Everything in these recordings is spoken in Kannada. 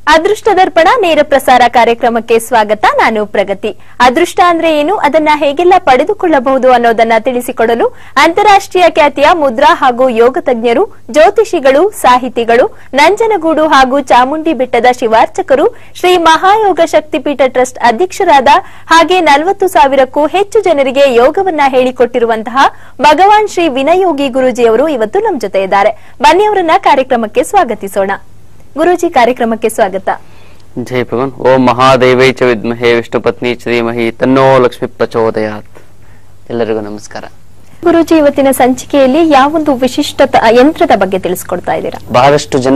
ಅದೃಷ್ಟ ದರ್ಪಣ ನೇರ ಪ್ರಸಾರ ಕಾರ್ಯಕ್ರಮಕ್ಕೆ ಸ್ವಾಗತ ನಾನು ಪ್ರಗತಿ ಅದೃಷ್ಟ ಅಂದ್ರೆ ಏನು ಅದನ್ನ ಹೇಗೆಲ್ಲ ಪಡೆದುಕೊಳ್ಳಬಹುದು ಅನ್ನೋದನ್ನ ತಿಳಿಸಿಕೊಡಲು ಅಂತಾರಾಷ್ಟ್ರೀಯ ಖ್ಯಾತಿಯ ಮುದ್ರಾ ಹಾಗೂ ಯೋಗ ತಜ್ಞರು ಜ್ಯೋತಿಷಿಗಳು ಸಾಹಿತಿಗಳು ನಂಜನಗೂಡು ಹಾಗೂ ಚಾಮುಂಡಿ ಬೆಟ್ಟದ ಶಿವಾರ್ಚಕರು ಶ್ರೀ ಮಹಾಯೋಗ ಶಕ್ತಿಪೀಠ ಟ್ರಸ್ಟ್ ಅಧ್ಯಕ್ಷರಾದ ಹಾಗೆ ನಲವತ್ತು ಸಾವಿರಕ್ಕೂ ಹೆಚ್ಚು ಜನರಿಗೆ ಯೋಗವನ್ನ ಹೇಳಿಕೊಟ್ಟಿರುವಂತಹ ಭಗವಾನ್ ಶ್ರೀ ವಿನಯೋಗಿ ಗುರೂಜಿಯವರು ಇವತ್ತು ನಮ್ಮ ಜೊತೆ ಇದ್ದಾರೆ ಬನ್ನಿ ಅವರನ್ನ ಕಾರ್ಯಕ್ರಮಕ್ಕೆ ಸ್ವಾಗತಿಸೋಣ ಗುರೂಜಿ ಕಾರ್ಯಕ್ರಮಕ್ಕೆ ಸ್ವಾಗತ ಜೈ ಭಗವಾನ್ ಓಂ ಮಹಾದೇವೈ ಚ ವಿದ್ಮಹೇ ವಿಷ್ಣು ಪತ್ನಿ ಚ ಧೀಮಹಿ ತನ್ನೋ ಲಕ್ಷ್ಮಿ ಪ್ರಚೋದಯಾತ್ ಎಲ್ಲರಿಗೂ ನಮಸ್ಕಾರ ಗುರೂಜಿ ಇವತ್ತಿನ ಸಂಚಿಕೆಯಲ್ಲಿ ಯಾವೊಂದು ವಿಶಿಷ್ಟ ತ- ಯಂತ್ರದ ಬಗ್ಗೆ ತಿಳಿಸ್ಕೊಡ್ತಾ ಇದ್ದೀರಾ ಬಹಳಷ್ಟು ಜನ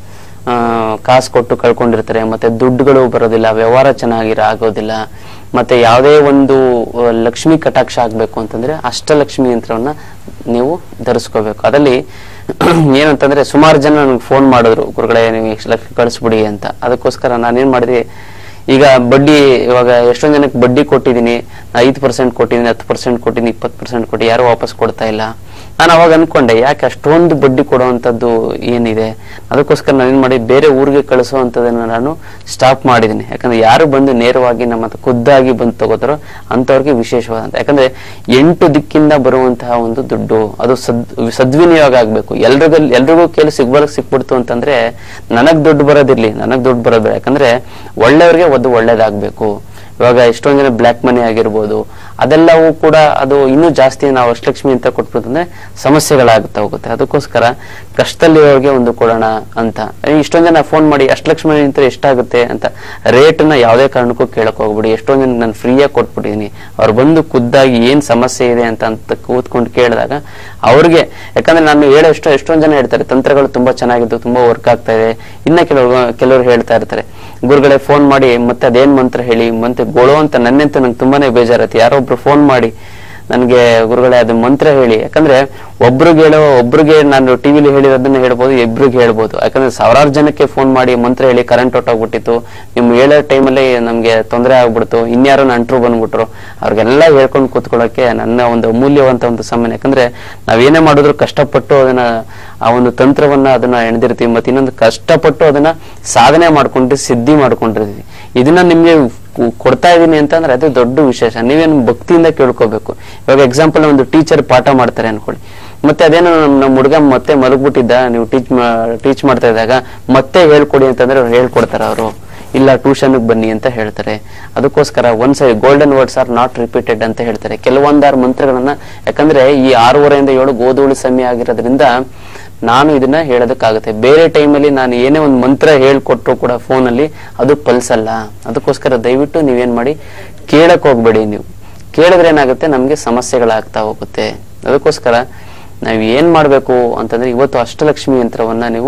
ಆ, ಕಾಸು ಕೊಟ್ಟು ಕಳ್ಕೊಂಡಿರ್ತಾರೆ ಮತ್ತೆ ದುಡ್ಡುಗಳು ಬರೋದಿಲ್ಲ ವ್ಯವಹಾರ ಚೆನ್ನಾಗಿರ ಆಗೋದಿಲ್ಲ ಮತ್ತೆ ಯಾವುದೇ ಒಂದು ಆ, ಲಕ್ಷ್ಮಿ ಕಟಾಕ್ಷ ಆಗ್ಬೇಕು ಅಂತಂದ್ರೆ ಅಷ್ಟಲಕ್ಷ್ಮಿ ಯಂತ್ರವನ್ನ ನೀವು ಧರಿಸ್ಕೋಬೇಕು ಅದರಲ್ಲಿ ಏನಂತಂದ್ರೆ ಸುಮಾರು ಜನ ನನಗೆ ಫೋನ್ ಮಾಡಿದ್ರು ಗುರುಗಳೇ ನೀವು ಇಷ್ಟು ಲಕ್ಷ ಕಳಿಸ್ಬಿಡಿ ಅಂತ ಅದಕ್ಕೋಸ್ಕರ ನಾನೇನ್ ಮಾಡಿದೆ ಈಗ ಬಡ್ಡಿ ಇವಾಗ ಎಷ್ಟೊಂದು ಜನಕ್ಕೆ ಬಡ್ಡಿ ಕೊಟ್ಟಿದ್ದೀನಿ ಐದು ಪರ್ಸೆಂಟ್ ಕೊಟ್ಟಿದ್ದೀನಿ ಹತ್ತು ಪರ್ಸೆಂಟ್ ಕೊಟ್ಟಿದ್ದೀನಿ ಇಪ್ಪತ್ತು ಪರ್ಸೆಂಟ್ ಕೊಟ್ಟು ಯಾರು ವಾಪಸ್ ಕೊಡ್ತಾ ಇಲ್ಲ ನಾನು ಅವಾಗ ಅನ್ಕೊಂಡೆ ಯಾಕೆ ಅಷ್ಟೊಂದು ಬಡ್ಡಿ ಕೊಡುವಂಥದ್ದು ಏನಿದೆ ಅದಕ್ಕೋಸ್ಕರ ನಾನು ಏನು ಮಾಡಿ ಬೇರೆ ಊರಿಗೆ ಕಳಿಸುವಂಥದ್ದನ್ನ ನಾನು ಸ್ಟಾಪ್ ಮಾಡಿದ್ದೀನಿ ಯಾಕಂದ್ರೆ ಯಾರು ಬಂದು ನೇರವಾಗಿ ನಮ್ಮ ಹತ್ರ ಖುದ್ದಾಗಿ ಬಂದು ತಗೋತಾರೋ ಅಂಥವ್ರಿಗೆ ವಿಶೇಷವಾದಂತ ಯಾಕಂದ್ರೆ ಎಂಟು ದಿಕ್ಕಿಂದ ಬರುವಂತಹ ಒಂದು ದುಡ್ಡು ಅದು ಸದ್ ಸದ್ವಿನಿಯೋಗ ಆಗ್ಬೇಕು ಎಲ್ರಿಗೂ ಎಲ್ರಿಗೂ ಕೇಳಿ ಸಿಗ್ಬಾರ್ದು ಸಿಕ್ಬಿಡ್ತು ಅಂತಂದ್ರೆ ನನಗ್ ದುಡ್ಡು ಬರೋದಿರ್ಲಿ ನನಗ್ ದುಡ್ಡು ಬರೋದು ಬೇಡ. ಯಾಕಂದ್ರೆ ಒಳ್ಳೆಯವ್ರಿಗೆ ಒಂದು ಒಳ್ಳೇದಾಗ್ಬೇಕು ಇವಾಗ ಎಷ್ಟೊಂದ್ ಜನ ಬ್ಲ್ಯಾಕ್ ಮನಿ ಆಗಿರ್ಬೋದು ಅದೆಲ್ಲವೂ ಕೂಡ ಅದು ಇನ್ನೂ ಜಾಸ್ತಿ ನಾವು ಅಷ್ಟಲಕ್ಷ್ಮಿ ಅಂತ ಕೊಟ್ಬಿಟ್ಟಂದ್ರೆ ಸಮಸ್ಯೆಗಳಾಗುತ್ತಾ ಹೋಗುತ್ತೆ ಅದಕ್ಕೋಸ್ಕರ ಕಷ್ಟದಲ್ಲಿರೋರಿಗೆ ಒಂದು ಕೊಡೋಣ ಅಂತ ಇಷ್ಟೊಂದ್ ಜನ ಫೋನ್ ಮಾಡಿ ಅಷ್ಟಲಕ್ಷ್ಮಿ ಅಂತ ಎಷ್ಟಾಗುತ್ತೆ ಅಂತ ರೇಟ್ನ ಯಾವುದೇ ಕಾರಣಕ್ಕೂ ಕೇಳಕ್ ಹೋಗ್ಬಿಡಿ ಎಷ್ಟೊಂದ್ ಜನ ನಾನು ಫ್ರೀಯಾಗಿ ಕೊಟ್ಬಿಟ್ಟಿದೀನಿ ಅವ್ರು ಬಂದು ಖುದ್ದಾಗಿ ಏನ್ ಸಮಸ್ಯೆ ಇದೆ ಅಂತ ಅಂತ ಕೂತ್ಕೊಂಡು ಕೇಳಿದಾಗ ಅವ್ರಿಗೆ ಯಾಕಂದ್ರೆ ನಾನು ಹೇಳೋಷ್ಟು ಎಷ್ಟೊಂದ್ ಜನ ಹೇಳ್ತಾರೆ ತಂತ್ರಗಳು ತುಂಬಾ ಚೆನ್ನಾಗಿದ್ದು ತುಂಬಾ ವರ್ಕ್ ಆಗ್ತಾ ಇದೆ ಇನ್ನ ಕೆಲವರು ಕೆಲವರು ಹೇಳ್ತಾ ಇರ್ತಾರೆ ಗುರುಗಳೇ ಫೋನ್ ಮಾಡಿ ಮತ್ತೆ ಅದೇನ್ ಮಂತ್ರ ಹೇಳಿ ಮತ್ತೆ ಗೋಳು ಅಂತ ನನ್ನಂತೂ ನಂಗೆ ತುಂಬಾನೇ ಬೇಜಾರತ್ತೆ ಯಾರೋ ಒಬ್ರು ಫೋನ್ ಮಾಡಿ ನನಗೆ ಗುರುಗಳೇ ಅದು ಮಂತ್ರ ಹೇಳಿ ಯಾಕಂದ್ರೆ ಒಬ್ರಿಗೆ ಹೇಳೋ ಒಬ್ರಿಗೆ ನಾನು ಟಿವಿಲಿ ಹೇಳಿರೋದನ್ನ ಹೇಳ್ಬೋದು ಇಬ್ರಿಗೆ ಹೇಳ್ಬೋದು ಯಾಕಂದ್ರೆ ಸಾವಿರಾರು ಜನಕ್ಕೆ ಫೋನ್ ಮಾಡಿ ಮಂತ್ರ ಹೇಳಿ ಕರೆಂಟ್ ಹೊಟ್ಟೋಗ್ಬಿಟ್ಟಿತ್ತು ನಿಮ್ ಹೇಳೋ ಟೈಮಲ್ಲಿ ನಮ್ಗೆ ತೊಂದರೆ ಆಗ್ಬಿಡ್ತು ಇನ್ಯಾರೋ ನಂಟ್ರು ಬಂದ್ಬಿಟ್ರು ಅವ್ರಿಗೆಲ್ಲ ಹೇಳ್ಕೊಂಡು ಕೂತ್ಕೊಳ್ಳೋಕೆ ನನ್ನ ಒಂದು ಅಮೂಲ್ಯವಂತ ಒಂದು ಸಮಯ ಯಾಕಂದ್ರೆ ನಾವೇನೇ ಮಾಡಿದ್ರು ಕಷ್ಟಪಟ್ಟು ಅದನ್ನ ಆ ಒಂದು ತಂತ್ರವನ್ನ ಅದನ್ನ ಎಣದಿರ್ತೀವಿ ಮತ್ತೆ ಇನ್ನೊಂದು ಕಷ್ಟಪಟ್ಟು ಅದನ್ನ ಸಾಧನೆ ಮಾಡ್ಕೊಂಡು ಸಿದ್ಧಿ ಮಾಡ್ಕೊಂಡಿರ್ತೀವಿ ಇದನ್ನ ನಿಮ್ಗೆ ಕು- ಕೊಡ್ತಾ ಇದೀನಿ ಅಂತಂದ್ರೆ ಅದು ದೊಡ್ಡ ವಿಶೇಷ ನೀವೇನು ಭಕ್ತಿಯಿಂದ ಕೇಳ್ಕೋಬೇಕು ಇವಾಗ ಎಕ್ಸಾಂಪಲ್ ಒಂದು ಟೀಚರ್ ಪಾಠ ಮಾಡ್ತಾರೆ ಅನ್ಕೊಳ್ಳಿ ಮತ್ತೆ ಅದೇನೋ ನಮ್ ನಮ್ಮ ಹುಡುಗ ಮತ್ತೆ ಮಲಗ್ಬಿಟ್ಟಿದ್ದ ನೀವು ಟೀಚ್ ಟೀಚ್ ಮಾಡ್ತಾ ಇದ್ದಾಗ ಮತ್ತೆ ಹೇಳ್ಕೊಡಿ ಅಂತಂದ್ರೆ ಅವ್ರು ಹೇಳ್ಕೊಡ್ತಾರ ಅವರು ಇಲ್ಲ ಟ್ಯೂಷನ್ಗೆ ಬನ್ನಿ ಅಂತ ಹೇಳ್ತಾರೆ ಅದಕ್ಕೋಸ್ಕರ ಒಂದ್ಸರಿ golden words are not repeated ಅಂತ ಹೇಳ್ತಾರೆ ಕೆಲವೊಂದಾರು ಮಂತ್ರಗಳನ್ನ ಯಾಕಂದ್ರೆ ಈ ಆರೂವರೆಯಿಂದ ಏಳು ಗೋಧೂಳಿ ಸಮಯ ಆಗಿರೋದ್ರಿಂದ ನಾನು ಇದನ್ನ ಹೇಳೋದಕ್ಕಾಗುತ್ತೆ ಬೇರೆ ಟೈಮಲ್ಲಿ ನಾನು ಏನೇ ಒಂದು ಮಂತ್ರ ಹೇಳ್ಕೊಟ್ರು ಕೂಡ ಫೋನಲ್ಲಿ ಅದು ಪಲ್ಸಲ್ಲ ಅದಕ್ಕೋಸ್ಕರ ದಯವಿಟ್ಟು ನೀವೇನ್ ಮಾಡಿ ಕೇಳಕ್ ಹೋಗ್ಬೇಡಿ ನೀವು ಕೇಳಿದ್ರೆ ಏನಾಗುತ್ತೆ ನಮ್ಗೆ ಸಮಸ್ಯೆಗಳಾಗ್ತಾ ಹೋಗುತ್ತೆ ಅದಕ್ಕೋಸ್ಕರ ನಾವ್ ಏನ್ ಮಾಡ್ಬೇಕು ಅಂತಂದ್ರೆ ಇವತ್ತು ಅಷ್ಟಲಕ್ಷ್ಮಿ ಯಂತ್ರವನ್ನ ನೀವು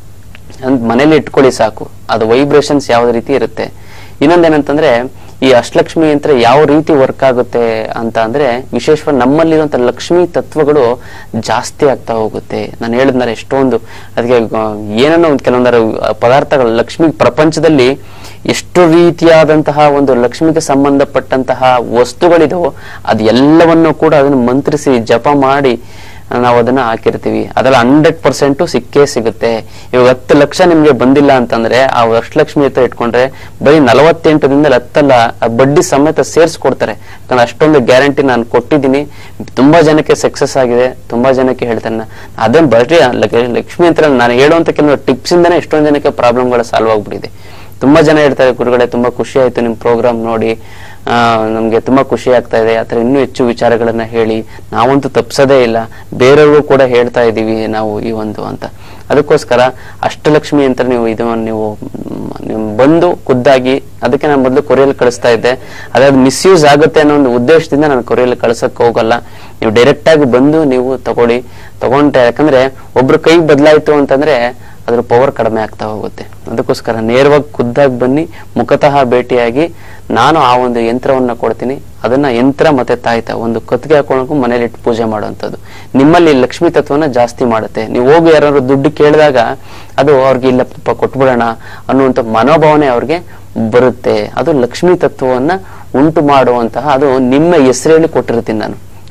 ಅಂದ್ ಮನೇಲಿ ಇಟ್ಕೊಳ್ಳಿ ಸಾಕು ಅದು ವೈಬ್ರೇಷನ್ಸ್ ಯಾವ ರೀತಿ ಇರುತ್ತೆ ಇನ್ನೊಂದೇನಂತಂದ್ರೆ ಈ ಅಷ್ಟಲಕ್ಷ್ಮಿ ಯಂತ್ರ ಯಾವ ರೀತಿ ವರ್ಕ್ ಆಗುತ್ತೆ ಅಂತ ಅಂದ್ರೆ ವಿಶೇಷವಾಗಿ ನಮ್ಮಲ್ಲಿರುವಂತ ಲಕ್ಷ್ಮಿ ತತ್ವಗಳು ಜಾಸ್ತಿ ಆಗ್ತಾ ಹೋಗುತ್ತೆ ನಾನು ಹೇಳಿದ್ನಲ್ಲ ಎಷ್ಟೊಂದು ಅದಕ್ಕೆ ಏನನ್ನೋ ಒಂದು ಕೆಲವೊಂದರ ಪದಾರ್ಥಗಳು ಲಕ್ಷ್ಮಿ ಪ್ರಪಂಚದಲ್ಲಿ ಎಷ್ಟು ರೀತಿಯಾದಂತಹ ಒಂದು ಲಕ್ಷ್ಮಿಗೆ ಸಂಬಂಧಪಟ್ಟಂತಹ ವಸ್ತುಗಳಿದವೋ ಅದು ಎಲ್ಲವನ್ನು ಕೂಡ ಅದನ್ನು ಮಂತ್ರಿಸಿ ಜಪ ಮಾಡಿ ನಾವು ಅದನ್ನ ಹಾಕಿರ್ತೀವಿ ಅದೆಲ್ಲ ಹಂಡ್ರೆಡ್ ಪರ್ಸೆಂಟ್ ಸಿಕ್ಕೇ ಸಿಗುತ್ತೆ ಇವಾಗ ಹತ್ತು ಲಕ್ಷ ನಿಮ್ಗೆ ಬಂದಿಲ್ಲ ಅಂತಂದ್ರೆ ಆ ಲಕ್ಷ್ಮಿ ಹತ್ರ ಇಟ್ಕೊಂಡ್ರೆ ಬರೀ ನಲವತ್ತೆಂಟರಿಂದ ಹತ್ತಲ್ಲ ಆ ಬಡ್ಡಿ ಸಮೇತ ಸೇರಿಸ್ಕೊಡ್ತಾರೆ ಯಾಕಂದ್ರೆ ಅಷ್ಟೊಂದು ಗ್ಯಾರಂಟಿ ನಾನು ಕೊಟ್ಟಿದ್ದೀನಿ ತುಂಬಾ ಜನಕ್ಕೆ ಸಕ್ಸಸ್ ಆಗಿದೆ ತುಂಬಾ ಜನಕ್ಕೆ ಹೇಳ್ತೇನೆ ನಾನು. ಅದನ್ನ ಬರೀ ಲಕ್- ಲಕ್ಷ್ಮಿ ಅಂತ ನಾನು ಹೇಳುವಂತ ಕೆಲವು ಟಿಪ್ಸ್ ಇಂದಾನೆ ಎಷ್ಟೊಂದು ಜನಕ್ಕೆ ಪ್ರಾಬ್ಲಮ್ಗಳು ಸಾಲ್ವ್ ಆಗ್ಬಿಟ್ಟಿದೆ ತುಂಬಾ ಜನ ಹೇಳ್ತಾರೆ ಗುರುಗಳೇ ತುಂಬಾ ಖುಷಿ ಆಯ್ತು ನಿಮ್ ಪ್ರೋಗ್ರಾಮ್ ನೋಡಿ ಆ, ನಮ್ಗೆ ತುಂಬಾ ಖುಷಿ ಆಗ್ತಾ ಇದೆ ಆತರ ಇನ್ನೂ ಹೆಚ್ಚು ವಿಚಾರಗಳನ್ನ ಹೇಳಿ ನಾವಂತೂ ತಪ್ಸೋದೇ ಇಲ್ಲ ಬೇರೆಯವ್ರಿಗೂ ಕೂಡ ಹೇಳ್ತಾ ಇದೀವಿ ನಾವು ಈ ಒಂದು ಅಂತ ಅದಕ್ಕೋಸ್ಕರ ಅಷ್ಟಲಕ್ಷ್ಮಿ ಅಂತ ನೀವು ಇದು ನೀವು ಮ್, ನೀವು ಬಂದು ಖುದ್ದಾಗಿ ಅದಕ್ಕೆ ನಾನು ಮೊದಲು ಕೊರಿಯಲ್ ಕಳಿಸ್ತಾ ಇದ್ದೆ ಅದಾದ ಮಿಸ್ಯೂಸ್ ಆಗುತ್ತೆ ಅನ್ನೋ ಒಂದು ಉದ್ದೇಶದಿಂದ ನಾನು ಕೊರಿಯಲ್ ಕಳ್ಸಕ್ ಹೋಗಲ್ಲ ನೀವು ಡೈರೆಕ್ಟ್ ಆಗಿ ಬಂದು ನೀವು ತಗೊಳ್ಳಿ ತಗೊಂಡ್ರೆ ಯಾಕಂದ್ರೆ ಒಬ್ರು ಕೈ ಬದಲಾಯ್ತು ಅಂತಂದ್ರೆ ಅದ್ರ ಪವರ್ ಕಡಿಮೆ ಆಗ್ತಾ ಹೋಗುತ್ತೆ ಅದಕ್ಕೋಸ್ಕರ ನೇರವಾಗಿ ಖುದ್ದಾಗಿ ಬನ್ನಿ ಮುಖತಃ ಭೇಟಿಯಾಗಿ ನಾನು ಆ ಒಂದು ಯಂತ್ರವನ್ನ ಕೊಡ್ತೀನಿ ಅದನ್ನ ಯಂತ್ರ ಮತ್ತೆ ತಾಯ್ತ ಒಂದು ಕತ್ತಿಗೆ ಹಾಕೊಳ್ಳೋಕು ಮನೇಲಿ ಇಟ್ಟು ಪೂಜೆ ಮಾಡುವಂಥದ್ದು ನಿಮ್ಮಲ್ಲಿ ಲಕ್ಷ್ಮಿ ತತ್ವನ ಜಾಸ್ತಿ ಮಾಡುತ್ತೆ ನೀವು ಹೋಗಿ ಯಾರು ದುಡ್ಡು ಕೇಳಿದಾಗ ಅದು ಅವ್ರಿಗೆ ಇಲ್ಲ ಪಾಪ ಕೊಟ್ಬಿಡೋಣ ಅನ್ನುವಂಥ ಮನೋಭಾವನೆ ಅವ್ರಿಗೆ ಬರುತ್ತೆ ಅದು ಲಕ್ಷ್ಮಿ ತತ್ವವನ್ನ ಉಂಟು ಮಾಡುವಂತಹ ಅದು ನಿಮ್ಮ ಹೆಸರಲ್ಲಿ ಕೊಟ್ಟಿರ್ತೀನಿ ನಾನು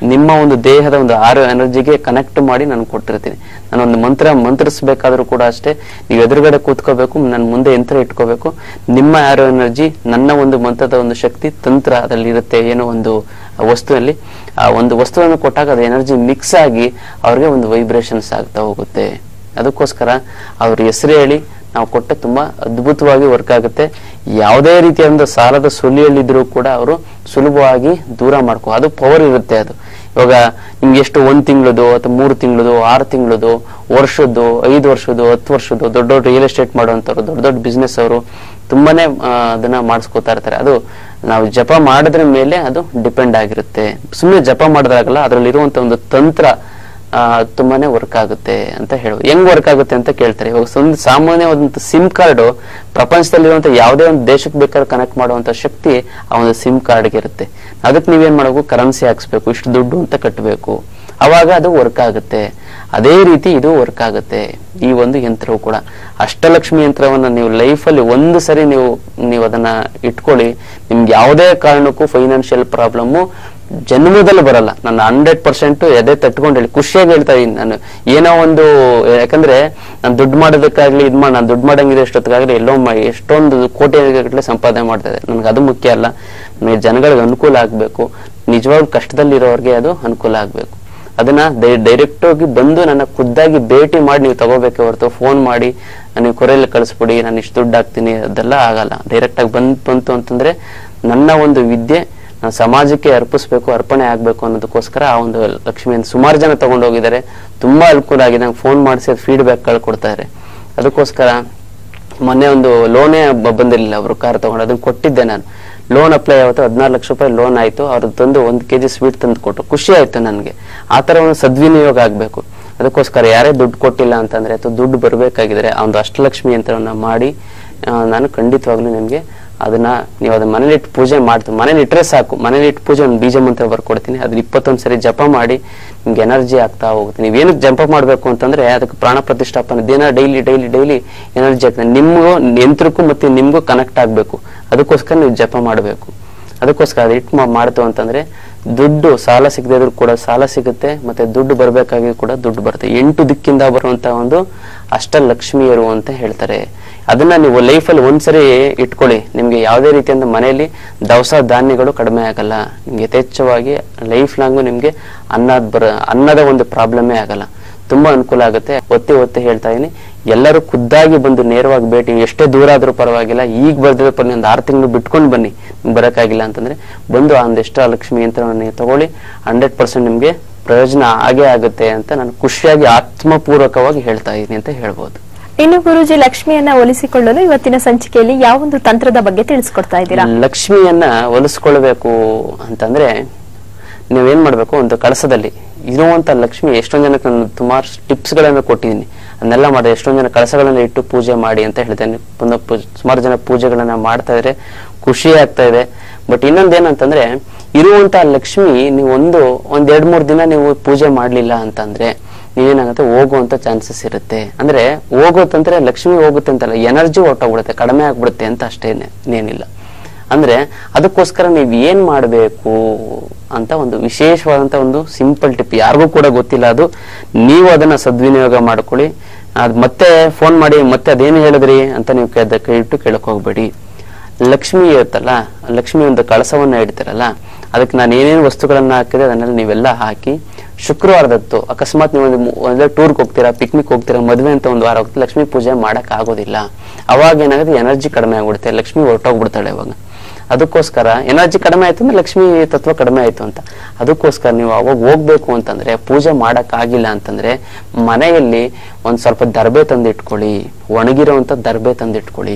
ನಿಮ್ಮ ಒಂದು ದೇಹದ ಒಂದು ಆರು ಎನರ್ಜಿಗೆ ಕನೆಕ್ಟ್ ಮಾಡಿ ನಾನು ಕೊಟ್ಟಿರ್ತೀನಿ ನಾನು ಒಂದು ಮಂತ್ರ ಮಂತ್ರಿಸ್ಬೇಕಾದ್ರೂ ಕೂಡ ಅಷ್ಟೇ ನೀವು ಎದುರುಗಡೆ ಕೂತ್ಕೋಬೇಕು ನನ್ನ ಮುಂದೆ ಯಂತ್ರ ಇಟ್ಕೋಬೇಕು ನಿಮ್ಮ ಆರೋ ಎನರ್ಜಿ ನನ್ನ ಒಂದು ಮಂತ್ರದ ಒಂದು ಶಕ್ತಿ ತಂತ್ರ ಅದರಲ್ಲಿ ಇರುತ್ತೆ ಏನೋ ಒಂದು ವಸ್ತುವಿನಲ್ಲಿ ಆ ಒಂದು ವಸ್ತುವನ್ನು ಕೊಟ್ಟಾಗ ಅದು ಎನರ್ಜಿ ಮಿಕ್ಸ್ ಆಗಿ ಅವ್ರಿಗೆ ಒಂದು ವೈಬ್ರೇಷನ್ಸ್ ಆಗ್ತಾ ಹೋಗುತ್ತೆ ಅದಕ್ಕೋಸ್ಕರ ಅವ್ರ ಹೆಸರು ಹೇಳಿ ನಾವು ಕೊಟ್ಟ ತುಂಬಾ ಅದ್ಭುತವಾಗಿ ವರ್ಕ್ ಆಗುತ್ತೆ ಯಾವುದೇ ರೀತಿಯ ಒಂದು ಸಾಲದ ಸುಲಿಯಲ್ಲಿದ್ರೂ ಕೂಡ ಅವರು ಸುಲಭವಾಗಿ ದೂರ ಮಾಡ್ಕೋ ಅದು ಪವರ್ ಇರುತ್ತೆ ಅದು ಇವಾಗ ನಿಮ್ಗೆ ಎಷ್ಟು ಒಂದ್ ತಿಂಗಳದು ಅಥವಾ ಮೂರು ತಿಂಗಳದು ಆರು ತಿಂಗಳದು ವರ್ಷದ್ದು ಐದು ವರ್ಷದ್ದು ಹತ್ತು ವರ್ಷದ್ದು ದೊಡ್ಡ ದೊಡ್ಡ ರಿಯಲ್ ಎಸ್ಟೇಟ್ ಮಾಡುವಂತವ್ರು ದೊಡ್ಡ ದೊಡ್ಡ ಬಿಸ್ನೆಸ್ ಅವರು ತುಂಬಾನೇ ಆ, ಅದನ್ನ ಮಾಡಿಸ್ಕೋತಾ ಇರ್ತಾರೆ ಅದು ನಾವು ಜಪ ಮಾಡೋದ್ರ ಮೇಲೆ ಅದು ಡಿಪೆಂಡ್ ಆಗಿರುತ್ತೆ ಸುಮ್ಮನೆ ಜಪ ಮಾಡಿದಾಗಲ್ಲ ಅದರಲ್ಲಿರುವಂತ ಒಂದು ತಂತ್ರ ಆ, ತುಂಬಾನೇ ವರ್ಕ್ ಆಗುತ್ತೆ ಅಂತ ಹೇಳ್ಬೋದು ಹೆಂಗ್ ವರ್ಕ್ ಆಗುತ್ತೆ ಅಂತ ಕೇಳ್ತಾರೆ ಇವಾಗ ಒಂದು ಸಾಮಾನ್ಯ ಒಂದು ಸಿಮ್ ಕಾರ್ಡ್ ಪ್ರಪಂಚದಲ್ಲಿರುವಂತ ಯಾವುದೇ ಒಂದು ದೇಶಕ್ಕೆ ಬೇಕಾದ್ರೆ ಕನೆಕ್ಟ್ ಮಾಡುವಂತ ಶಕ್ತಿ ಆ ಒಂದು ಸಿಮ್ ಕಾರ್ಡ್ಗೆ ಇರುತ್ತೆ ಅದಕ್ಕೆ ನೀವೇನ್ ಮಾಡಬೇಕು ಕರೆನ್ಸಿ ಹಾಕ್ಸ್ಬೇಕು ಇಷ್ಟು ದುಡ್ಡು ಅಂತ ಕಟ್ಟಬೇಕು ಅವಾಗ ಅದು ವರ್ಕ್ ಆಗುತ್ತೆ ಅದೇ ರೀತಿ ಇದು ವರ್ಕ್ ಆಗುತ್ತೆ ಈ ಒಂದು ಯಂತ್ರವು ಕೂಡ ಅಷ್ಟಲಕ್ಷ್ಮಿ ಯಂತ್ರವನ್ನ ನೀವು ಲೈಫಲ್ಲಿ ಒಂದು ಸರಿ ನೀವು ನೀವು ಅದನ್ನ ಇಟ್ಕೊಳ್ಳಿ ನಿಮ್ಗೆ ಯಾವುದೇ ಕಾರಣಕ್ಕೂ ಫೈನಾನ್ಷಿಯಲ್ ಪ್ರಾಬ್ಲಮ್ಮು ಜನ್ಮದಲ್ಲಿ ಬರಲ್ಲ ನಾನು ಹಂಡ್ರೆಡ್ ಪರ್ಸೆಂಟ್ ಎದೆ ತಟ್ಕೊಂಡು ಹೇಳಿ ಖುಷಿಯಾಗಿ ಹೇಳ್ತಾ ಇದೀನಿ ನಾನು ಏನೋ ಒಂದು ಯಾಕಂದ್ರೆ ನಾನು ದುಡ್ಡು ಮಾಡೋದಕ್ಕಾಗ್ಲಿ ಇದ್ ಮಾಡಿ ನಾನು ದುಡ್ಡು ಮಾಡಂಗಿದೆ ಎಷ್ಟೊತ್ತಿಗಾಗ್ಲಿ ಎಲ್ಲೋ ಮ- ಎಷ್ಟೊಂದು ಕೋಟಿ ಗಟ್ಟಲೆ ಸಂಪಾದನೆ ಮಾಡ್ತಾ ಇದೆ ನನಗೆ ಅದು ಮುಖ್ಯ ಅಲ್ಲ ನನಗೆ ಜನಗಳಿಗೆ ಅನುಕೂಲ ಆಗ್ಬೇಕು ನಿಜವಾಗ್ಲೂ ಕಷ್ಟದಲ್ಲಿರೋರ್ಗೆ ಅದು ಅನುಕೂಲ ಆಗ್ಬೇಕು ಅದನ್ನ ಡೈರೆಕ್ಟ್ ಆಗಿ ಬಂದು ನನ್ನ ಖುದ್ದಾಗಿ ಭೇಟಿ ಮಾಡಿ ನೀವು ತಗೋಬೇಕೆ ಹೊರತು ಫೋನ್ ಮಾಡಿ ನೀವು ಕೊರೆಯಲ್ಲಿ ಕಳಿಸ್ಬಿಡಿ ನಾನು ಇಷ್ಟು ದುಡ್ಡು ಹಾಕ್ತೀನಿ ಅದೆಲ್ಲ ಆಗಲ್ಲ ಡೈರೆಕ್ಟ್ ಆಗಿ ಬಂದ್ ಬಂತು ಅಂತಂದ್ರೆ ನನ್ನ ಒಂದು ವಿದ್ಯೆ ನಾನು ಸಮಾಜಕ್ಕೆ ಅರ್ಪಿಸ್ಬೇಕು ಅರ್ಪಣೆ ಆಗ್ಬೇಕು ಅನ್ನೋದಕ್ಕೋಸ್ಕರ ಆ ಒಂದು ಲಕ್ಷ್ಮಿಯನ್ನು ಸುಮಾರು ಜನ ತಗೊಂಡೋಗಿದ್ದಾರೆ ತುಂಬಾ ಅನುಕೂಲ ಆಗಿದೆ ನಂಗೆ ಫೋನ್ ಮಾಡಿಸಿ ಫೀಡ್ಬ್ಯಾಕ್ ಕೊಡ್ತಾರೆ ಅದಕ್ಕೋಸ್ಕರ ಮೊನ್ನೆ ಒಂದು ಲೋನೇ ಬಂದಿರಲಿಲ್ಲ ಅವರು ಕಾರ್ ತಗೊಂಡು ಅದನ್ನ ಕೊಟ್ಟಿದ್ದೆ ನಾನು ಲೋನ್ ಅಪ್ಲೈ ಆಗುತ್ತೆ ಹದಿನಾರು ಲಕ್ಷ ರೂಪಾಯಿ ಲೋನ್ ಆಯ್ತು ಅವ್ರು ತಂದು ಒಂದು ಕೆಜಿ ಸ್ವೀಟ್ ತಂದು ಕೊಟ್ಟು ಖುಷಿ ಆಯ್ತು ನನಗೆ ಆ ತರ ಒಂದು ಸದ್ವಿನಿಯೋಗ ಆಗ್ಬೇಕು ಅದಕ್ಕೋಸ್ಕರ ಯಾರೇ ದುಡ್ಡು ಕೊಟ್ಟಿಲ್ಲ ಅಂತಂದ್ರೆ ಅಥವಾ ದುಡ್ಡು ಬರಬೇಕಾಗಿದ್ರೆ ಆ ಒಂದು ಅಷ್ಟಲಕ್ಷ್ಮಿ ಯಂತ್ರವನ್ನ ಮಾಡಿ ಆ, ನಾನು ಖಂಡಿತವಾಗ್ಲೂ ನಿಮ್ಗೆ ಅದನ್ನ ನೀವು ಅದನ್ನ ಮನೇಲಿ ಇಟ್ಟು ಪೂಜೆ ಮಾಡ್ತೀವಿ ಮನೇಲಿ ಇಟ್ಟರೆ ಸಾಕು ಮನೇಲಿ ಇಟ್ಟು ಪೂಜೆ ಒಂದು ಬೀಜ ಮಂತ್ರ ಬರ್ಕೊಡ್ತೀನಿ ಅದನ್ನ ಇಪ್ಪತ್ತೊಂದು ಸರಿ ಜಪ ಮಾಡಿ ನಿಮ್ಗೆ ಎನರ್ಜಿ ಆಗ್ತಾ ಹೋಗುತ್ತೆ ನೀವು ಏನಕ್ಕೆ ಜಂಪ ಮಾಡಬೇಕು ಅಂತಂದ್ರೆ ಅದಕ್ಕೆ ಪ್ರಾಣ ಪ್ರತಿಷ್ಠಾಪನೆ ದಿನ ಡೈಲಿ ಡೈಲಿ ಡೈಲಿ ಎನರ್ಜಿ ಆಗ್ತದೆ ನಿಮ್ಗೂ ಯಂತ್ರಕ್ಕೂ ಮತ್ತೆ ನಿಮ್ಗೂ ಕನೆಕ್ಟ್ ಆಗಬೇಕು ಅದಕ್ಕೋಸ್ಕರ ನೀವು ಜಪ ಮಾಡಬೇಕು ಅದಕ್ಕೋಸ್ಕರ ಅದು ಇಟ್ಟು ಮಾಡ್ತು ಅಂತಂದ್ರೆ ದುಡ್ಡು ಸಾಲ ಸಿಗದೇ ಇದ್ರೂ ಕೂಡ ಸಾಲ ಸಿಗುತ್ತೆ ಮತ್ತೆ ದುಡ್ಡು ಬರಬೇಕಾಗಿ ಕೂಡ ದುಡ್ಡು ಬರುತ್ತೆ ಎಂಟು ದಿಕ್ಕಿಂದ ಬರುವಂತ ಒಂದು ಅಷ್ಟಲಕ್ಷ್ಮಿಯರು ಅಂತ ಹೇಳ್ತಾರೆ ಅದನ್ನ ನೀವು ಲೈಫಲ್ಲಿ ಒಂದ್ಸರಿ ಇಟ್ಕೊಳ್ಳಿ ನಿಮ್ಗೆ ಯಾವುದೇ ರೀತಿಯಿಂದ ಮನೆಯಲ್ಲಿ ದವಸ ಧಾನ್ಯಗಳು ಕಡಿಮೆ ಆಗಲ್ಲ ನಿಮ್ಗೆ ಯಥೇಚ್ಛವಾಗಿ ಲೈಫ್ ಲಾಂಗು ನಿಮ್ಗೆ ಅನ್ನದ ಬರ ಅನ್ನದ ಒಂದು ಪ್ರಾಬ್ಲಮೇ ಆಗಲ್ಲ ತುಂಬಾ ಅನುಕೂಲ ಆಗುತ್ತೆ ಒತ್ತಿ ಒತ್ತಿ ಹೇಳ್ತಾ ಇದೀನಿ ಎಲ್ಲರೂ ಖುದ್ದಾಗಿ ಬಂದು ನೇರವಾಗಿ ಭೇಟಿ ಎಷ್ಟೇ ದೂರ ಆದ್ರೂ ಪರವಾಗಿಲ್ಲ ಈಗ ಬರ್ದಿರೋ ಪರ್ಲಿ ಒಂದು ಆರು ತಿಂಗಳು ಬಿಟ್ಕೊಂಡು ಬನ್ನಿ ನಿಮ್ಗೆ ಬರೋಕ್ಕಾಗಿಲ್ಲ ಅಂತಂದ್ರೆ ಬಂದು ಆ ಒಂದಿಷ್ಟು ಲಕ್ಷ್ಮಿ ಯಂತ್ರವನ್ನು ನೀವು ತಗೊಳ್ಳಿ ಹಂಡ್ರೆಡ್ ಪರ್ಸೆಂಟ್ ನಿಮ್ಗೆ ಪ್ರಯೋಜನ ಆಗೇ ಆಗುತ್ತೆ ಅಂತ ನಾನು ಖುಷಿಯಾಗಿ ಆತ್ಮಪೂರ್ವಕವಾಗಿ ಹೇಳ್ತಾ ಇದೀನಿ ಅಂತ ಹೇಳ್ಬೋದು ಇನ್ನು ಗುರುಜಿ ಲಕ್ಷ್ಮಿಯನ್ನ ಒಲಿಸಿಕೊಳ್ಳಲು ಇವತ್ತಿನ ಸಂಚಿಕೆಯಲ್ಲಿ ಯಾವೊಂದು ತಂತ್ರದ ಬಗ್ಗೆ ತಿಳಿಸ್ಕೊಡ್ತಾ ಇದ್ದೀರಾ ಲಕ್ಷ್ಮಿಯನ್ನ ಒಲಿಸ್ಕೊಳ್ಬೇಕು ಅಂತಂದ್ರೆ ನೀವೇನ್ ಮಾಡ್ಬೇಕು ಒಂದು ಕಳಸದಲ್ಲಿ ಇರುವಂತ ಲಕ್ಷ್ಮಿ ಎಷ್ಟೊಂದ್ ಜನಕ್ಕೆ ನಾನು ಸುಮಾರು ಟಿಪ್ಸ್ ಗಳನ್ನ ಕೊಟ್ಟಿದ್ದೀನಿ ಅದನ್ನೆಲ್ಲ ಮಾಡಿದೆ ಎಷ್ಟೊಂದ್ ಜನ ಕಳಸಗಳನ್ನ ಇಟ್ಟು ಪೂಜೆ ಮಾಡಿ ಅಂತ ಹೇಳ್ತೇನೆ ಪುನಃ ಪೂಜೆ ಸುಮಾರು ಜನ ಪೂಜೆಗಳನ್ನ ಮಾಡ್ತಾ ಇದ್ರೆ ಖುಷಿ ಆಗ್ತಾ ಇದೆ ಬಟ್ ಇನ್ನೊಂದೇನಂತಂದ್ರೆ ಇರುವಂತ ಲಕ್ಷ್ಮಿ ನೀವು ಒಂದು ಒಂದ್ ಎರಡ್ ಮೂರ್ ದಿನ ನೀವು ಪೂಜೆ ಮಾಡ್ಲಿಲ್ಲ ಅಂತಂದ್ರೆ ನೀವೇನಾಗುತ್ತೆ ಹೋಗುವಂತ ಚಾನ್ಸಸ್ ಇರುತ್ತೆ ಅಂದ್ರೆ ಹೋಗೋತಂದ್ರೆ ಲಕ್ಷ್ಮಿ ಹೋಗುತ್ತೆ ಅಂತಲ್ಲ ಎನರ್ಜಿ ಹೊಟ್ಟೋಗ್ಬಿಡುತ್ತೆ ಕಡಿಮೆ ಆಗ್ಬಿಡುತ್ತೆ ಅಂತ ಅಷ್ಟೇನೆ ಇನ್ನೇನಿಲ್ಲ ಅಂದ್ರೆ ಅದಕ್ಕೋಸ್ಕರ ನೀವು ಏನ್ ಮಾಡಬೇಕು ಅಂತ ಒಂದು ವಿಶೇಷವಾದಂತ ಒಂದು ಸಿಂಪಲ್ ಟಿಪ್ ಯಾರಿಗೂ ಕೂಡ ಗೊತ್ತಿಲ್ಲ ಅದು ನೀವು ಅದನ್ನ ಸದ್ವಿನಿಯೋಗ ಮಾಡ್ಕೊಳ್ಳಿ ಅದ್ ಮತ್ತೆ ಫೋನ್ ಮಾಡಿ ಮತ್ತೆ ಅದೇನು ಹೇಳಿದ್ರಿ ಅಂತ ನೀವು ಕೇಳ್ದ ಕೈ ಇಟ್ಟು ಕೇಳಕ್ ಹೋಗ್ಬೇಡಿ ಲಕ್ಷ್ಮಿ ಇರುತ್ತಲ್ಲ ಲಕ್ಷ್ಮಿ ಒಂದು ಕಳಸವನ್ನ ಇಡ್ತೀರಲ್ಲ ಅದಕ್ಕೆ ನಾನು ಏನೇನು ವಸ್ತುಗಳನ್ನ ಹಾಕಿದೆ ಅದನ್ನೆಲ್ಲ ನೀವೆಲ್ಲ ಹಾಕಿ ಶುಕ್ರವಾರದತ್ತು ಅಕಸ್ಮಾತ್ ನೀವು ಒಂದು ಮು- ಒಂದು ಟೂರ್ಗೆ ಹೋಗ್ತೀರಾ ಪಿಕ್ನಿಕ್ ಹೋಗ್ತೀರಾ ಮದುವೆ ಅಂತ ಒಂದು ವಾರ ಹೋಗ್ತೀರಾ ಲಕ್ಷ್ಮಿ ಪೂಜೆ ಮಾಡಕ್ ಆಗೋದಿಲ್ಲ ಅವಾಗ ಏನಾಗುತ್ತೆ ಎನರ್ಜಿ ಕಡಿಮೆ ಆಗ್ಬಿಡುತ್ತೆ ಲಕ್ಷ್ಮಿ ಹೊರಟೋಗ್ಬಿಡ್ತಾಳೆ ಅವಾಗ ಅದಕ್ಕೋಸ್ಕರ ಎನರ್ಜಿ ಕಡಿಮೆ ಆಯ್ತು ಅಂದ್ರೆ ಲಕ್ಷ್ಮಿ ತತ್ವ ಕಡಿಮೆ ಆಯ್ತು ಅಂತ ಅದಕ್ಕೋಸ್ಕರ ನೀವು ಅವಾಗ ಹೋಗ್ಬೇಕು ಅಂತಂದ್ರೆ ಪೂಜೆ ಮಾಡಕ್ ಆಗಿಲ್ಲ ಅಂತಂದ್ರೆ ಮನೆಯಲ್ಲಿ ಒಂದ್ ಸ್ವಲ್ಪ ದರ್ಬೆ ತಂದಿಟ್ಕೊಳ್ಳಿ ಒಣಗಿರುವಂತ ದರ್ಬೆ ತಂದಿಟ್ಕೊಳ್ಳಿ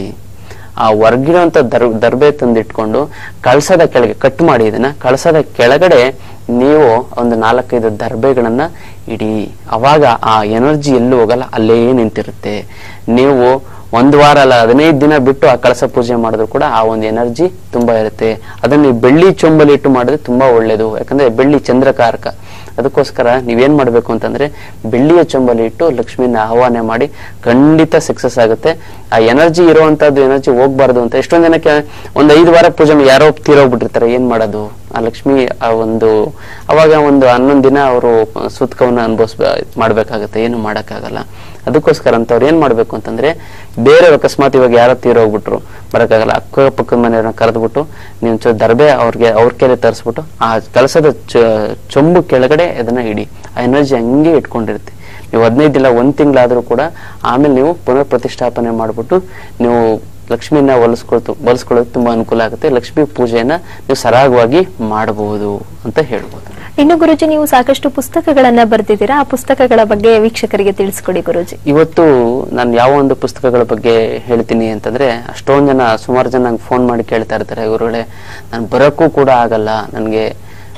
ಆ ಹೊರ್ಗಿರುವಂತ ದರ್ ದರ್ಬೆ ತಂದಿಟ್ಕೊಂಡು ಕಳಸದ ಕೆಳಗೆ ಕಟ್ ಮಾಡಿ ಇದನ್ನ ಕಳಸದ ಕೆಳಗಡೆ ನೀವು ಒಂದು ನಾಲ್ಕೈದು ದರ್ಬೆಗಳನ್ನ ಇಡಿ ಅವಾಗ ಆ ಎನರ್ಜಿ ಎಲ್ಲೂ ಹೋಗಲ್ಲ ಅಲ್ಲೇ ನಿಂತಿರುತ್ತೆ ನೀವು ಒಂದು ವಾರ ಅಲ್ಲ ಹದಿನೈದು ದಿನ ಬಿಟ್ಟು ಆ ಕಳಸ ಪೂಜೆ ಮಾಡಿದ್ರು ಕೂಡ ಆ ಒಂದು ಎನರ್ಜಿ ತುಂಬಾ ಇರುತ್ತೆ ಅದನ್ನ ನೀವು ಬೆಳ್ಳಿ ಚೊಂಬಲಿ ಇಟ್ಟು ಮಾಡಿದ್ರೆ ತುಂಬಾ ಒಳ್ಳೇದು ಯಾಕಂದ್ರೆ ಬೆಳ್ಳಿ ಚಂದ್ರಕಾರಕ ಅದಕ್ಕೋಸ್ಕರ ನೀವೇನ್ ಮಾಡ್ಬೇಕು ಅಂತಂದ್ರೆ ಬೆಳ್ಳಿಯ ಚೊಂಬಲಿ ಇಟ್ಟು ಲಕ್ಷ್ಮಿನ ಆಹ್ವಾನ ಮಾಡಿ ಖಂಡಿತ ಸಕ್ಸಸ್ ಆಗುತ್ತೆ ಆ ಎನರ್ಜಿ ಇರುವಂತದ್ದು ಎನರ್ಜಿ ಹೋಗ್ಬಾರ್ದು ಅಂತ ಎಷ್ಟೊಂದ್ ಜನಕ್ಕೆ ಒಂದ್ ಐದು ವಾರ ಪೂಜೆ ಮಾಡಿ ಯಾರೋ ತೀರೋಗ್ಬಿಟ್ಟಿರ್ತಾರೆ ಏನ್ ಮಾಡೋದು ಆ ಲಕ್ಷ್ಮಿ ಆ ಒಂದು ಅವಾಗ ಒಂದು ಹನ್ನೊಂದು ದಿನ ಅವರು ಸೂತ್ಕವನ್ನ ಅನುಭವಿಸ್ ಮಾಡ್ಬೇಕಾಗತ್ತೆ ಏನು ಮಾಡಕ್ಕಾಗಲ್ಲ ಅದಕ್ಕೋಸ್ಕರ ಅಂತ ಅವ್ರು ಏನ್ ಮಾಡ್ಬೇಕು ಅಂತಂದ್ರೆ ಬೇರೆ ಅಕಸ್ಮಾತ್ ಇವಾಗ ಯಾರೋ ತೀರೋಗ್ಬಿಟ್ರು ಬರಕ್ಕಾಗಲ್ಲ ಅಕ್ಕಪಕ್ಕದ ಮನೆಯವ್ರನ್ನ ಕರೆದ್ಬಿಟ್ಟು ನೀವು ಚೊ ದರ್ಬೆ ಅವ್ರಿಗೆ ಅವ್ರ ಕೈಲಿ ತರಿಸ್ಬಿಟ್ಟು ಆ ಕೆಲಸದ ಚೊಂಬು ಕೆಳಗಡೆ ಅದನ್ನ ಇಡಿ ಆ ಎನರ್ಜಿ ಹಂಗೆ ಇಟ್ಕೊಂಡಿರುತ್ತೆ ನೀವು ಹದಿನೈದು ಇಲ್ಲ ಒಂದ್ ತಿಂಗಳಾದ್ರೂ ಕೂಡ ಆಮೇಲೆ ನೀವು ಪುನರ್ ಪ್ರತಿಷ್ಠಾಪನೆ ಮಾಡ್ಬಿಟ್ಟು ನೀವು ಲಕ್ಷ್ಮಿನ ಹೊಲಿಸ್ಕೊಳ್ತು ಹೊಲಿಸ್ಕೊಳ್ಳೋದು ತುಂಬಾ ಅನುಕೂಲ ಆಗುತ್ತೆ ಲಕ್ಷ್ಮಿ ಪೂಜೆಯನ್ನ ನೀವು ಸರಾಗವಾಗಿ ಮಾಡಬಹುದು ಅಂತ ಹೇಳ್ಬೋದು ಇನ್ನು ಗುರುಜಿ ನೀವು ಸಾಕಷ್ಟು ಪುಸ್ತಕಗಳನ್ನ ಬರೆದಿದ್ದೀರಾ ಆ ಪುಸ್ತಕಗಳ ಬಗ್ಗೆ ವೀಕ್ಷಕರಿಗೆ ತಿಳಿಸ್ಕೊಡಿ ಗುರುಜಿ ಇವತ್ತು ನಾನು ಯಾವ ಒಂದು ಪುಸ್ತಕಗಳ ಬಗ್ಗೆ ಹೇಳ್ತೀನಿ ಅಂತಂದ್ರೆ ಅಷ್ಟೊಂದ್ ಜನ ಸುಮಾರು ಜನ ನಂಗೆ ಫೋನ್ ಮಾಡಿ ಕೇಳ್ತಾ ಇರ್ತಾರೆ ಗುರುಗಳೇ ನಾನು ಬರೋಕ್ಕೂ ಕೂಡ ಆಗಲ್ಲ ನನಗೆ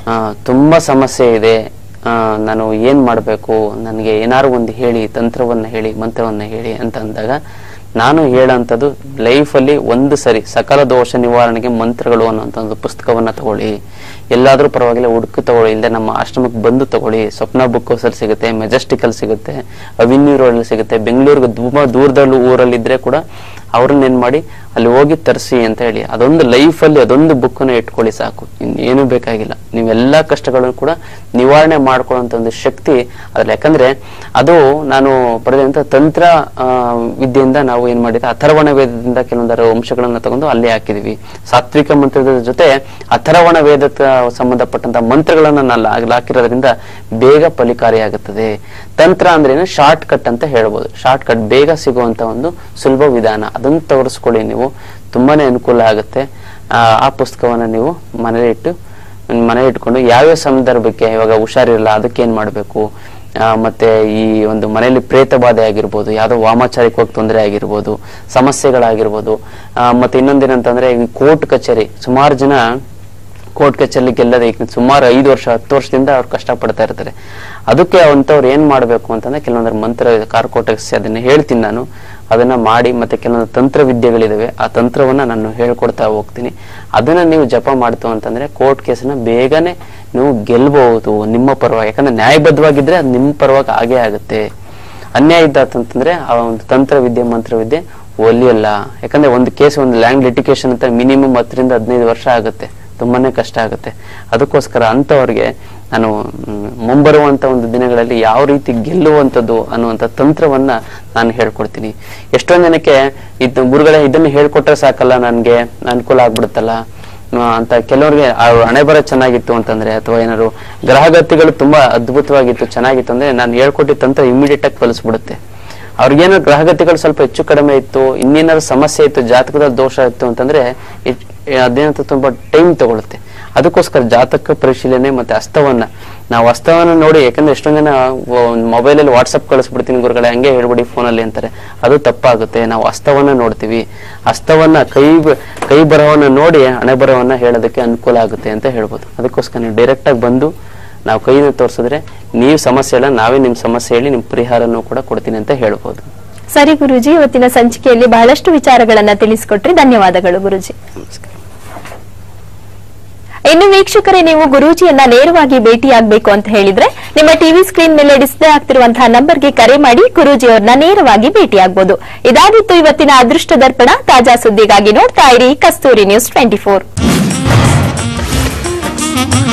ತುಂಬಾ ಸಮಸ್ಯೆ ಇದೆ ಆ, ನಾನು ಏನ್ ಮಾಡಬೇಕು ನನಗೆ ಏನಾರು ಒಂದು ಹೇಳಿ ತಂತ್ರವನ್ನ ಹೇಳಿ ಮಂತ್ರವನ್ನ ಹೇಳಿ ಅಂತ ಅಂದಾಗ ನಾನು ಹೇಳೋಂಥದ್ದು ಲೈಫಲ್ಲಿ ಒಂದು ಸರಿ ಸಕಲ ದೋಷ ನಿವಾರಣೆಗೆ ಮಂತ್ರಗಳು ಅನ್ನೋಂಥ ಒಂದು ಪುಸ್ತಕವನ್ನ ತಗೊಳ್ಳಿ ಎಲ್ಲಾದ್ರೂ ಪರವಾಗಿಲ್ಲ ಹುಡುಕು ತಗೊಳ್ಳಿ ಇಲ್ಲದೆ ನಮ್ಮ ಆಶ್ರಮಕ್ಕೆ ಬಂದು ತಗೊಳ್ಳಿ ಸ್ವಪ್ನ ಬುಕ್ ಹೌಸಲ್ಲಿ ಸಿಗುತ್ತೆ ಮೆಜೆಸ್ಟಿಕಲ್ ಸಿಗುತ್ತೆ ಅವಿನ್ಯೂ ರೋಡಲ್ಲಿ ಸಿಗುತ್ತೆ ಬೆಂಗಳೂರಿಗೆ ತುಂಬಾ ದೂರದಲ್ಲಿ ಊರಲ್ಲಿ ಇದ್ರೆ ಕೂಡ ಅವ್ರನ್ನ ಏನ್ ಮಾಡಿ ಅಲ್ಲಿ ಹೋಗಿ ತರಿಸಿ ಅಂತ ಹೇಳಿ ಅದೊಂದು ಲೈಫಲ್ಲಿ ಅದೊಂದು ಬುಕ್ಕನ್ನು ಇಟ್ಕೊಳ್ಳಿ ಸಾಕು ಇನ್ನೇನು ಬೇಕಾಗಿಲ್ಲ ನೀವೆಲ್ಲಾ ಕಷ್ಟಗಳನ್ನು ಕೂಡ ನಿವಾರಣೆ ಮಾಡ್ಕೊಳ್ಳುವಂತ ಒಂದು ಶಕ್ತಿ ಅದ್ರಲ್ಲಿ ಯಾಕಂದ್ರೆ ಅದು ನಾನು ಬರೆದಂತ ತಂತ್ರ ಆ, ವಿದ್ಯೆಯಿಂದ ನಾವು ಏನ್ ಮಾಡಿದ್ರೆ ಅಥರ್ವಣ ವೇದದಿಂದ ಕೆಲವೊಂದರ ಅಂಶಗಳನ್ನ ತಗೊಂಡು ಅಲ್ಲೇ ಹಾಕಿದೀವಿ ಸಾತ್ವಿಕ ಮಂತ್ರದ ಜೊತೆ ಅಥರ್ವಣ ವೇದಕ್ಕೆ ಸಂಬಂಧಪಟ್ಟಂತ ಮಂತ್ರಗಳನ್ನ ನಾನು ಅಲ್ಲಿ ಹಾಕಿರೋದ್ರಿಂದ ಬೇಗ ಫಲಿಕಾರಿಯಾಗುತ್ತದೆ ತಂತ್ರ ಅಂದ್ರೆ ಶಾರ್ಟ್ ಕಟ್ ಅಂತ ಹೇಳ್ಬೋದು ಶಾರ್ಟ್ ಕಟ್ ಬೇಗ ಸಿಗುವಂತ ಒಂದು ಸುಲಭ ವಿಧಾನ ಅದನ್ನು ತೋರಿಸ್ಕೊಳ್ಳಿ ನೀವು ತುಂಬಾನೇ ಅನುಕೂಲ ಆಗುತ್ತೆ ಆ, ಆ ಪುಸ್ತಕವನ್ನ ನೀವು ಮನೇಲಿ ಇಟ್ಟು ಮನೆ ಇಟ್ಕೊಂಡು ಯಾವ್ಯಾವ ಸಂದರ್ಭಕ್ಕೆ ಇವಾಗ ಹುಷಾರಿರಲ್ಲ ಅದಕ್ಕೆ ಏನ್ ಮಾಡ್ಬೇಕು ಆ, ಮತ್ತೆ ಈ ಒಂದು ಮನೆಯಲ್ಲಿ ಪ್ರೇತ ಬಾಧೆ ಆಗಿರ್ಬೋದು ಯಾವ್ದೋ ವಾಮಾಚಾರಿಕವಾಗಿ ತೊಂದರೆ ಆಗಿರ್ಬೋದು ಸಮಸ್ಯೆಗಳಾಗಿರ್ಬೋದು ಆ, ಮತ್ತೆ ಇನ್ನೊಂದೇನಂತಂದ್ರೆ ಈ ಕೋರ್ಟ್ ಕಚೇರಿ ಸುಮಾರು ಜನ ಕೋರ್ಟ್ ಕಚೇರಿ ಗೆಲ್ಲದೆ ಈಗ ಸುಮಾರು ಐದು ವರ್ಷ ಹತ್ತು ವರ್ಷದಿಂದ ಅವ್ರು ಕಷ್ಟಪಡ್ತಾ ಇರ್ತಾರೆ ಅದಕ್ಕೆ ಅಂಥವ್ರು ಏನ್ ಮಾಡ್ಬೇಕು ಅಂತಂದ್ರೆ ಕೆಲವೊಂದು ಮಂತ್ರ ಕಾರ್ಕೋಟಕ್ಸ್ ಅದನ್ನ ಹೇಳ್ತೀನಿ ನಾನು ಅದನ್ನ ಮಾಡಿ ಮತ್ತೆ ಕೆಲವೊಂದು ತಂತ್ರ ವಿದ್ಯೆಗಳಿದಾವೆ ಆ ತಂತ್ರವನ್ನ ನಾನು ಹೇಳ್ಕೊಡ್ತಾ ಹೋಗ್ತೀನಿ ಅದನ್ನ ನೀವು ಜಪ ಮಾಡ್ತು ಅಂತಂದ್ರೆ ಕೋರ್ಟ್ ಕೇಸನ್ನ ಬೇಗನೆ ನೀವು ಗೆಲ್ಬಹುದು ನಿಮ್ಮ ಪರವಾಗಿ ಯಾಕಂದ್ರೆ ನ್ಯಾಯಬದ್ಧವಾಗಿದ್ರೆ ಅದು ನಿಮ್ಮ ಪರವಾಗಿ ಆಗೇ ಆಗುತ್ತೆ ಅನ್ಯಾಯ ಇದ್ದಾತಂತಂದ್ರೆ ಆ ಒಂದು ತಂತ್ರವಿದ್ಯೆ ಮಂತ್ರವಿದ್ಯೆ ಒಲಿಯಲ್ಲ ಯಾಕಂದ್ರೆ ಒಂದು ಕೇಸ್ ಒಂದು ಲ್ಯಾಂಡ್ ಲಿಟಿಗೇಷನ್ ಅಂತ ಮಿನಿಮಮ್ ಹತ್ತರಿಂದ ಹದಿನೈದು ವರ್ಷ ಆಗುತ್ತೆ ತುಂಬಾನೇ ಕಷ್ಟ ಆಗುತ್ತೆ ಅದಕ್ಕೋಸ್ಕರ ಅಂತವ್ರಿಗೆ ನಾನು ಮ್, ಮುಂಬರುವಂತ ಒಂದು ದಿನಗಳಲ್ಲಿ ಯಾವ ರೀತಿ ಗೆಲ್ಲುವಂಥದ್ದು ಅನ್ನುವಂಥ ತಂತ್ರವನ್ನ ನಾನು ಹೇಳ್ಕೊಡ್ತೀನಿ ಎಷ್ಟೊಂದ್ ಜನಕ್ಕೆ ಇದು ಗುರುಗಳೇ ಇದನ್ನ ಹೇಳ್ಕೊಟ್ರೆ ಸಾಕಲ್ಲ ನನ್ಗೆ ಅನುಕೂಲ ಆಗ್ಬಿಡುತ್ತಲ್ಲ ಆ, ಅಂತ ಕೆಲವರಿಗೆ ಹಣೆ ಬರ ಚೆನ್ನಾಗಿತ್ತು ಅಂತಂದ್ರೆ ಅಥವಾ ಏನಾದ್ರು ಗ್ರಹಗತಿಗಳು ತುಂಬಾ ಅದ್ಭುತವಾಗಿತ್ತು ಚೆನ್ನಾಗಿತ್ತು ಅಂದ್ರೆ ನಾನು ಹೇಳ್ಕೊಟ್ಟಿದ್ದ ತಂತ್ರ ಇಮಿಡಿಯೇಟ್ ಆಗಿ ಕಲಿಸ್ಬಿಡುತ್ತೆ ಅವ್ರಿಗೇನೋ ಗ್ರಹಗತಿಗಳು ಸ್ವಲ್ಪ ಹೆಚ್ಚು ಕಡಿಮೆ ಇತ್ತು ಇನ್ನೇನಾದ್ರು ಸಮಸ್ಯೆ ಇತ್ತು ಜಾತಕದ ದೋಷ ಇತ್ತು ಅಂತಂದ್ರೆ ಇಟ್- ಅದೇನಂತ ತುಂಬಾ ಟೈಮ್ ತಗೊಳುತ್ತೆ ಅದಕ್ಕೋಸ್ಕರ ಜಾತಕ ಪರಿಶೀಲನೆ ಮತ್ತೆ ಹಸ್ತವನ್ನ ನಾವು ಹಸ್ತವನ್ನ ನೋಡಿ ಯಾಕಂದ್ರೆ ಎಷ್ಟೊಂದ್ ಜನ ಮೊಬೈಲ್ ಅಲ್ಲಿ ವಾಟ್ಸಪ್ ಕಳಿಸ್ಬಿಡ್ತೀನಿ ಗುರುಗಳೇ ಹಂಗೆ ಹೇಳ್ಬಿಡಿ ಫೋನಲ್ಲಿ ಅಂತಾರೆ ಅದು ತಪ್ಪಾಗುತ್ತೆ ನಾವು ಹಸ್ತವನ್ನ ನೋಡ್ತೀವಿ ಹಸ್ತವನ್ನ ಕೈ ಬ- ಕೈ ಬರಹವನ್ನ ನೋಡಿ ಹಣೆ ಬರಹವನ್ನ ಹೇಳೋದಕ್ಕೆ ಅನುಕೂಲ ಆಗುತ್ತೆ ಅಂತ ಹೇಳ್ಬೋದು ಅದಕ್ಕೋಸ್ಕರ ನೀವು ಡೈರೆಕ್ಟ್ ಆಗಿ ಬಂದು ನಾವು ಕೈನ ತೋರಿಸಿದ್ರೆ ನೀವು ಸಮಸ್ಯೆ ಇಲ್ಲ ನಾವೇ ನಿಮ್ ಸಮಸ್ಯೆ ಹೇಳಿ ನಿಮ್ ಪರಿಹಾರನೂ ಕೂಡ ಕೊಡ್ತೀನಿ ಅಂತ ಹೇಳ್ಬೋದು ಸರಿ ಗುರುಜಿ ಇವತ್ತಿನ ಸಂಚಿಕೆಯಲ್ಲಿ ಬಹಳಷ್ಟು ವಿಚಾರಗಳನ್ನ ತಿಳಿಸಿಕೊಟ್ರಿ ಧನ್ಯವಾದಗಳು ಗುರುಜಿ ನಮಸ್ಕಾರ ಇನ್ನು ವೀಕ್ಷಕರೇ ನೀವು ಗುರೂಜಿಯನ್ನ ನೇರವಾಗಿ ಭೇಟಿಯಾಗಬೇಕು ಅಂತ ಹೇಳಿದ್ರೆ ನಿಮ್ಮ ಟಿವಿ ಸ್ಕ್ರೀನ್ ಮೇಲೆ ಡಿಸ್ಪ್ಲೇ ಆಗ್ತಿರುವಂತಹ ನಂಬರ್ಗೆ ಕರೆ ಮಾಡಿ ಗುರೂಜಿ ಅವ್ರನ್ನ ನೇರವಾಗಿ ಭೇಟಿಯಾಗಬಹುದು ಇದಾಗಿತ್ತು ಇವತ್ತಿನ ಅದೃಷ್ಟ ದರ್ಪಣ ತಾಜಾ ಸುದ್ದಿಗಾಗಿ ನೋಡ್ತಾ ಇರಿ ಕಸ್ತೂರಿ ನ್ಯೂಸ್ ಟ್ವೆಂಟಿ ಫೋರ್